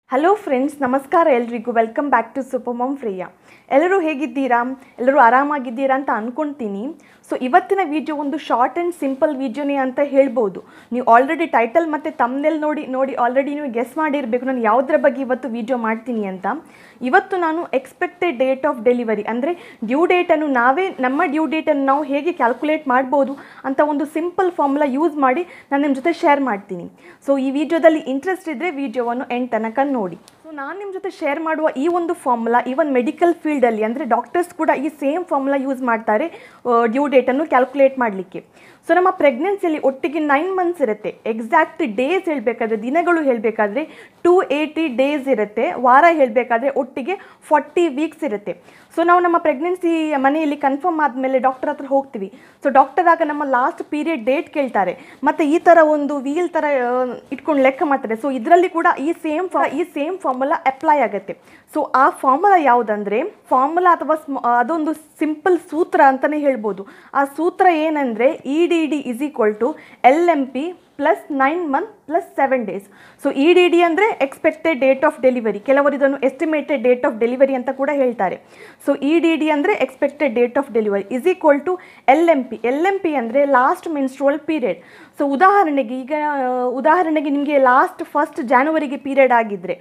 hello friends ನಮಸ್ಕಾರ ಎಲ್ರಿಗೂ welcome back to super mom ಫ್ರೀಯಾ ಎಲ್ಲರೂ ಹೇಗಿದ್ದೀರಾ ಎಲ್ಲರೂ ಆರಾಮಾಗಿದ್ದೀರಾ ಅಂತ ಅನ್ಕೊಳ್ತೀನಿ ಸೊ ಇವತ್ತಿನ ವಿಡಿಯೋ ಒಂದು ಶಾರ್ಟ್ ಆ್ಯಂಡ್ ಸಿಂಪಲ್ ವಿಡಿಯೋನೇ ಅಂತ ಹೇಳ್ಬೋದು ನೀವು ಆಲ್ರೆಡಿ ಟೈಟಲ್ ಮತ್ತು ತಮ್ಮನೆಲ್ ನೋಡಿ ನೋಡಿ ಆಲ್ರೆಡಿ ನೀವು ಗೆಸ್ ಮಾಡಿರಬೇಕು ನಾನು ಯಾವುದ್ರ ಬಗ್ಗೆ ಇವತ್ತು ವಿಡಿಯೋ ಮಾಡ್ತೀನಿ ಅಂತ ಇವತ್ತು ನಾನು ಎಕ್ಸ್ಪೆಕ್ಟೆಡ್ ಡೇಟ್ ಆಫ್ ಡೆಲಿವರಿ ಅಂದರೆ ಡ್ಯೂ ಡೇಟನ್ನು ನಾವೇ ನಮ್ಮ ಡ್ಯೂ ಡೇಟನ್ನು ನಾವು ಹೇಗೆ ಕ್ಯಾಲ್ಕುಲೇಟ್ ಮಾಡ್ಬೋದು ಅಂತ ಒಂದು ಸಿಂಪಲ್ ಫಾರ್ಮುಲಾ ಯೂಸ್ ಮಾಡಿ ನಾನು ನಿಮ್ಮ ಜೊತೆ ಶೇರ್ ಮಾಡ್ತೀನಿ ಸೊ ಈ ವಿಡಿಯೋದಲ್ಲಿ ಇಂಟ್ರೆಸ್ಟ್ ಇದ್ದರೆ ವಿಡಿಯೋವನ್ನು ಎಂಡ್ ತನಕ ನೋಡಿ ಸೊ ನಾನು ನಿಮ್ಮ ಜೊತೆ ಶೇರ್ ಮಾಡುವ ಈ ಒಂದು ಫಾರ್ಮುಲಾ ಈವನ್ ಮೆಡಿಕಲ್ ಫೀಲ್ಡಲ್ಲಿ ಅಂದರೆ ಡಾಕ್ಟರ್ಸ್ ಕೂಡ ಈ ಸೇಮ್ ಫಾರ್ಮುಲಾ ಯೂಸ್ ಮಾಡ್ತಾರೆ ಡ್ಯೂ ಡೇಟನ್ನು ಕ್ಯಾಲ್ಕುಲೇಟ್ ಮಾಡಲಿಕ್ಕೆ ಸೊ ನಮ್ಮ ಪ್ರೆಗ್ನೆನ್ಸಿಯಲ್ಲಿ ಒಟ್ಟಿಗೆ ನೈನ್ ಮಂತ್ಸ್ ಇರುತ್ತೆ ಎಕ್ಸಾಕ್ಟ್ ಡೇಸ್ ಹೇಳಬೇಕಾದ್ರೆ ದಿನಗಳು ಹೇಳಬೇಕಾದ್ರೆ ಟೂ ಏಯ್ಟಿ ಡೇಸ್ ಇರುತ್ತೆ ವಾರ ಹೇಳಬೇಕಾದ್ರೆ ಒಟ್ಟಿಗೆ ಫಾರ್ಟಿ ವೀಕ್ಸ್ ಇರುತ್ತೆ ಸೊ ನಾವು ನಮ್ಮ ಪ್ರೆಗ್ನೆನ್ಸಿ ಮನೆಯಲ್ಲಿ ಕನ್ಫರ್ಮ್ ಆದಮೇಲೆ ಡಾಕ್ಟರ್ ಹತ್ರ ಹೋಗ್ತೀವಿ ಸೊ ಡಾಕ್ಟರ್ ಆಗ ನಮ್ಮ ಲಾಸ್ಟ್ ಪೀರಿಯಡ್ ಡೇಟ್ ಕೇಳ್ತಾರೆ ಮತ್ತು ಈ ಥರ ಒಂದು ವೀಲ್ ಥರ ಇಟ್ಕೊಂಡು ಲೆಕ್ಕ ಮಾಡ್ತಾರೆ ಸೊ ಇದರಲ್ಲಿ ಕೂಡ ಈ ಸೇಮ್ ಈ ಸೇಮ್ ಫಾರ್ಮುಲಾ ಅಪ್ಲೈ ಆಗುತ್ತೆ ಸೊ ಆ ಫಾರ್ಮುಲಾ ಯಾವುದಂದರೆ ಫಾರ್ಮುಲಾ ಅಥವಾ ಸ್ಮ ಅದೊಂದು ಸಿಂಪಲ್ ಸೂತ್ರ ಅಂತಲೇ ಹೇಳ್ಬೋದು ಆ ಸೂತ್ರ ಏನಂದರೆ E D D is equal to L M P plus nine month plus seven days so E D D ಅಂದರೆ ಎಕ್ಸ್ಪೆಕ್ಟೆಡ್ ಡೇಟ್ ಆಫ್ ಡೆಲಿವರಿ ಕೆಲವರು ಇದನ್ನು ಎಸ್ಟಿಮೇಟೆಡ್ ಡೇಟ್ ಆಫ್ ಡೆಲಿವರಿ ಅಂತ ಕೂಡ ಹೇಳ್ತಾರೆ ಸೊ ಇ ಡಿ ಡಿ ಅಂದರೆ expected date of delivery is equal to L M P L M P ಅಂದರೆ last menstrual period so ಉದಾಹರಣೆಗೆ ಈಗ ಆ, ಉದಾಹರಣೆಗೆ ನಿಮಗೆ ಲಾಸ್ಟ್ ಫಸ್ಟ್ ಜಾನ್ವರಿಗೆ ಪೀರಿಯಡ್ ಆಗಿದ್ದರೆ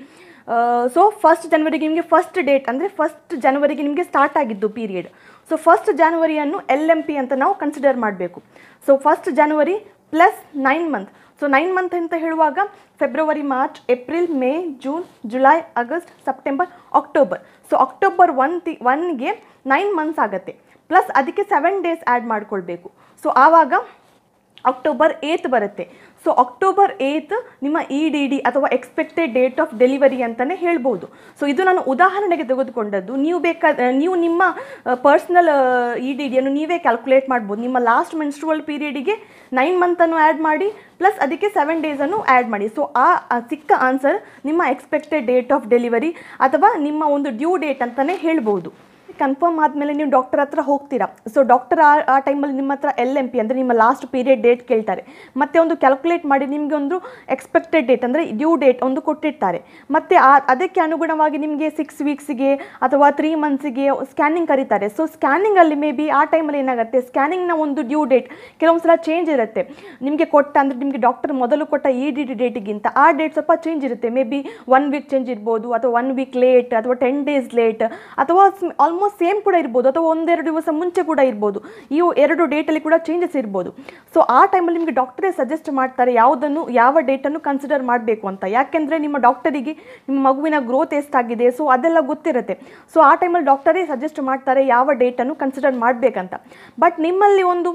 ಸೊ ಫಸ್ಟ್ ಜನವರಿಗೆ ನಿಮಗೆ ಫಸ್ಟ್ ಡೇಟ್ ಅಂದರೆ ಫಸ್ಟ್ ಜನವರಿಗೆ ನಿಮಗೆ ಸ್ಟಾರ್ಟ್ ಆಗಿದ್ದು ಪೀರಿಯಡ್ ಸೊ ಫಸ್ಟ್ ಜಾನ್ವರಿಯನ್ನು ಎಲ್ ಎಮ್ ಪಿ ಅಂತ ನಾವು ಕನ್ಸಿಡರ್ ಮಾಡಬೇಕು so first January plus nine month so nine month ಅಂತ ಹೇಳುವಾಗ February March April May June July August September October so October one ತಿ ಒನ್ಗೆ ನೈನ್ ಮಂತ್ಸ್ ಆಗುತ್ತೆ ಪ್ಲಸ್ ಅದಕ್ಕೆ ಸೆವೆನ್ ಡೇಸ್ ಆ್ಯಡ್ ಮಾಡ್ಕೊಳ್ಬೇಕು ಸೊ ಆವಾಗ ಅಕ್ಟೋಬರ್ ಏತ್ ಬರುತ್ತೆ ಸೊ ಅಕ್ಟೋಬರ್ ಏತ್ ನಿಮ್ಮ ಇ ಡಿ ಡಿ ಅಥವಾ ಎಕ್ಸ್ಪೆಕ್ಟೆಡ್ ಡೇಟ್ ಆಫ್ ಡೆಲಿವರಿ ಅಂತಲೇ ಹೇಳ್ಬೋದು ಸೊ ಇದು ನಾನು ಉದಾಹರಣೆಗೆ ತೆಗೆದುಕೊಂಡದ್ದು ನೀವು ಬೇಕಾದ ನೀವು ನಿಮ್ಮ ಪರ್ಸ್ನಲ್ ಇ ಡಿ ಡಿಯನ್ನು ನೀವೇ ಕ್ಯಾಲ್ಕುಲೇಟ್ ಮಾಡ್ಬೋದು ನಿಮ್ಮ ಲಾಸ್ಟ್ ಮೆನ್ಸ್ಟ್ರುವಲ್ ಪೀರಿಯಡಿಗೆ ನೈನ್ ಮಂತನ್ನು ಆ್ಯಡ್ ಮಾಡಿ ಪ್ಲಸ್ ಅದಕ್ಕೆ ಸೆವೆನ್ ಡೇಸನ್ನು ಆ್ಯಡ್ ಮಾಡಿ ಸೊ ಆ ಆ ಸಿಕ್ಕ ಆನ್ಸರ್ ನಿಮ್ಮ ಎಕ್ಸ್ಪೆಕ್ಟೆಡ್ ಡೇಟ್ ಆಫ್ ಡೆಲಿವರಿ ಅಥವಾ ನಿಮ್ಮ ಒಂದು ಡ್ಯೂ ಡೇಟ್ ಅಂತಲೇ ಹೇಳ್ಬೋದು ಕನ್ಫರ್ಮ್ ಆದಮೇಲೆ ನೀವು ಡಾಕ್ಟರ್ ಹತ್ರ ಹೋಗ್ತೀರಾ ಸೊ ಡಾಕ್ಟರ್ ಆ ಆ ಟೈಮಲ್ಲಿ ನಿಮ್ಮ ಹತ್ರ ಎಲ್ ಎಮ್ ಪಿ ಅಂದರೆ ನಿಮ್ಮ ಲಾಸ್ಟ್ ಪೀರಿಯಡ್ ಡೇಟ್ ಕೇಳ್ತಾರೆ ಮತ್ತೆ ಒಂದು ಕ್ಯಾಲ್ಕುಲೇಟ್ ಮಾಡಿ ನಿಮಗೆ ಒಂದು ಎಕ್ಸ್ಪೆಕ್ಟೆಡ್ ಡೇಟ್ ಅಂದರೆ ಡ್ಯೂ ಡೇಟ್ ಒಂದು ಕೊಟ್ಟಿರ್ತಾರೆ ಮತ್ತು ಆ ಅದಕ್ಕೆ ಅನುಗುಣವಾಗಿ ನಿಮಗೆ ಸಿಕ್ಸ್ ವೀಕ್ಸಿಗೆ ಅಥವಾ ತ್ರೀ ಮಂತ್ಸಿಗೆ ಸ್ಕ್ಯಾನಿಂಗ್ ಕರೀತಾರೆ ಸೊ ಸ್ಕ್ಯಾನಿಂಗಲ್ಲಿ ಮೇ ಬಿ ಆ ಟೈಮಲ್ಲಿ ಏನಾಗುತ್ತೆ ಸ್ಕ್ಯಾನಿಂಗ್ನ ಒಂದು ಡ್ಯೂ ಡೇಟ್ ಕೆಲವೊಂದು ಸಲ ಚೇಂಜ್ ಇರುತ್ತೆ ನಿಮಗೆ ಕೊಟ್ಟ ಅಂದರೆ ನಿಮಗೆ ಡಾಕ್ಟರ್ ಮೊದಲು ಕೊಟ್ಟ ಇ ಡಿ ಡಿ ಡೇಟಿಗಿಂತ ಆ ಡೇಟ್ ಸ್ವಲ್ಪ ಚೇಂಜ್ ಇರುತ್ತೆ maybe one week change ಇರ್ಬೋದು ಅಥವಾ ಒನ್ ವೀಕ್ ಲೇಟ್ ಅಥವಾ ಟೆನ್ ಡೇಸ್ ಲೇಟ್ ಅಥವಾ ಆಲ್ಮೋಸ್ಟ್ ಸೇಮ್ ಕೂಡ ಇರ್ಬೋದು ಅಥವಾ ಒಂದೆರಡು ದಿವಸ ಮುಂಚೆ ಕೂಡ ಇರ್ಬೋದು ಈ ಎರಡು ಡೇಟಲ್ಲಿ ಕೂಡ ಚೇಂಜಸ್ ಇರ್ಬೋದು ಸೊ ಆ ಟೈಮಲ್ಲಿ ನಿಮಗೆ ಡಾಕ್ಟರೇ ಸಜೆಸ್ಟ್ ಮಾಡ್ತಾರೆ ಯಾವುದನ್ನು ಯಾವ ಡೇಟನ್ನು ಕನ್ಸಿಡರ್ ಮಾಡಬೇಕು ಅಂತ ಯಾಕೆಂದರೆ ನಿಮ್ಮ ಡಾಕ್ಟರಿಗೆ ನಿಮ್ಮ ಮಗುವಿನ ಗ್ರೋತ್ ಎಷ್ಟಾಗಿದೆ ಸೊ ಅದೆಲ್ಲ ಗೊತ್ತಿರುತ್ತೆ ಸೊ ಆ ಟೈಮಲ್ಲಿ ಡಾಕ್ಟರೇ ಸಜೆಸ್ಟ್ ಮಾಡ್ತಾರೆ ಯಾವ ಡೇಟನ್ನು ಕನ್ಸಿಡರ್ ಮಾಡಬೇಕಂತ ಬಟ್ ನಿಮ್ಮಲ್ಲಿ ಒಂದು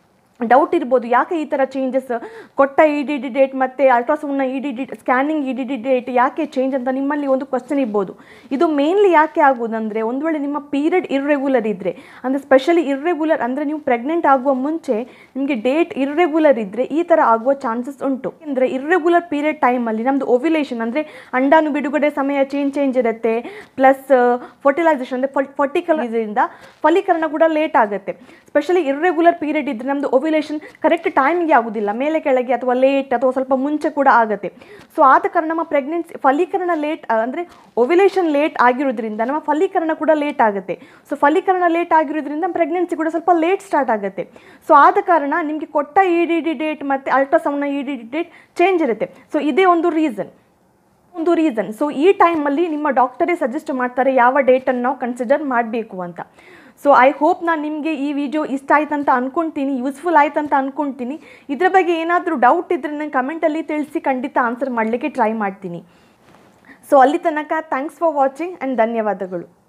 ಡೌಟ್ ಇರ್ಬೋದು ಯಾಕೆ ಈ ಥರ ಚೇಂಜಸ್ ಕೊಟ್ಟ ಇ ಡಿ ಡಿ ಡೇಟ್ ಮತ್ತು ಅಲ್ಟ್ರಾಸೌಂಡ್ನ E D D scanning E D D date ಯಾಕೆ ಚೇಂಜ್ ಅಂತ ನಿಮ್ಮಲ್ಲಿ ಒಂದು ಕ್ವಶನ್ ಇರ್ಬೋದು ಇದು ಮೇನ್ಲಿ ಯಾಕೆ ಆಗೋದಂದರೆ ಒಂದು ವೇಳೆ ನಿಮ್ಮ ಪೀರಿಯಡ್ ಇರ್ರೆಗ್ಯುಲರ್ ಇದ್ದರೆ ಅಂದರೆ ಸ್ಪೆಷಲಿ ಇರ್ರೆಗ್ಯುಲರ್ ಅಂದರೆ ನೀವು ಪ್ರೆಗ್ನೆಂಟ್ ಆಗುವ ಮುಂಚೆ ನಿಮಗೆ ಡೇಟ್ ಇರ್ರೆಗ್ಯುಲರ್ ಇದ್ದರೆ ಈ ಥರ ಆಗುವ ಚಾನ್ಸಸ್ ಉಂಟು ಅಂದರೆ ಇರ್ರೆಗ್ಯುಲರ್ ಪೀರಿಯಡ್ ಟೈಮಲ್ಲಿ ನಮ್ಮದು ಓವ್ಯುಲೇಷನ್ ಅಂದರೆ ಅಂಡಾನು ಬಿಡುಗಡೆ ಸಮಯ ಚೇಂಜ್ ಚೇಂಜ್ ಇರುತ್ತೆ ಪ್ಲಸ್ ಫರ್ಟಿಲೈಸೇಷನ್ ಅಂದರೆ ಫರ್ಟಿಕಲೈಸಿಂದ ಫಲೀಕರಣ ಕೂಡ ಲೇಟ್ ಆಗುತ್ತೆ ಸ್ಪೆಷಲಿ ಇರ್ರೆಗ್ಯುಲರ್ ಪೀರಿಯಡ್ ಇದ್ದರೆ ನಮ್ಮದು ಓವ್ಯುಲೇಷನ್ ಕರೆಕ್ಟ್ ಟೈಮ್ಗೆ ಆಗೋದಿಲ್ಲ ಮೇಲೆ ಕೆಳಗೆ ಅಥವಾ ಲೇಟ್ ಅಥವಾ ಸ್ವಲ್ಪ ಮುಂಚೆ ಕೂಡ ಆಗುತ್ತೆ ಸೊ ಆದ ಕಾರಣ ನಮ್ಮ ಪ್ರೆಗ್ನೆನ್ಸಿ ಫಲೀಕರಣ ಲೇಟ್ ಅಂದರೆ ಓವ್ಯುಲೇಷನ್ ಲೇಟ್ ಆಗಿರೋದ್ರಿಂದ ನಮ್ಮ ಫಲೀಕರಣ ಕೂಡ ಲೇಟ್ ಆಗುತ್ತೆ ಸೊ ಫಲೀಕರಣ ಲೇಟ್ ಆಗಿರೋದ್ರಿಂದ ಪ್ರೆಗ್ನೆನ್ಸಿ ಕೂಡ ಸ್ವಲ್ಪ ಲೇಟ್ ಸ್ಟಾರ್ಟ್ ಆಗುತ್ತೆ ಸೊ ಆದ ಕಾರಣ ನಿಮಗೆ ಕೊಟ್ಟ ಇ ಡಿ ಡಿ ಡೇಟ್ ಮತ್ತು ಅಲ್ಟ್ರಾಸೌಂಡ್ನ E D D date change ಇರುತ್ತೆ ಸೊ ಇದೇ ಒಂದು ರೀಸನ್ ಒಂದು ರೀಸನ್ ಸೊ ಈ ಟೈಮಲ್ಲಿ ನಿಮ್ಮ ಡಾಕ್ಟರೇ ಸಜೆಸ್ಟ್ ಮಾಡ್ತಾರೆ ಯಾವ ಡೇಟನ್ನು ನಾವು ಕನ್ಸಿಡರ್ ಮಾಡಬೇಕು ಅಂತ ಸೊ ಐ ಹೋಪ್ ನಾನು ನಿಮಗೆ ಈ ವಿಡಿಯೋ ಇಷ್ಟ ಆಯ್ತು ಅಂತ ಅಂದ್ಕೊಳ್ತೀನಿ ಯೂಸ್ಫುಲ್ ಆಯ್ತು ಅಂತ ಅಂದ್ಕೊಳ್ತೀನಿ ಇದ್ರ ಬಗ್ಗೆ ಏನಾದರೂ ಡೌಟ್ ಇದ್ದರೆ ನಾನು ಕಮೆಂಟಲ್ಲಿ ತಿಳಿಸಿ ಖಂಡಿತ ಆನ್ಸರ್ ಮಾಡಲಿಕ್ಕೆ ಟ್ರೈ ಮಾಡ್ತೀನಿ ಸೊ ಅಲ್ಲಿ ತನಕ ಥ್ಯಾಂಕ್ಸ್ ಫಾರ್ ವಾಚಿಂಗ್ ಆ್ಯಂಡ್ ಧನ್ಯವಾದಗಳು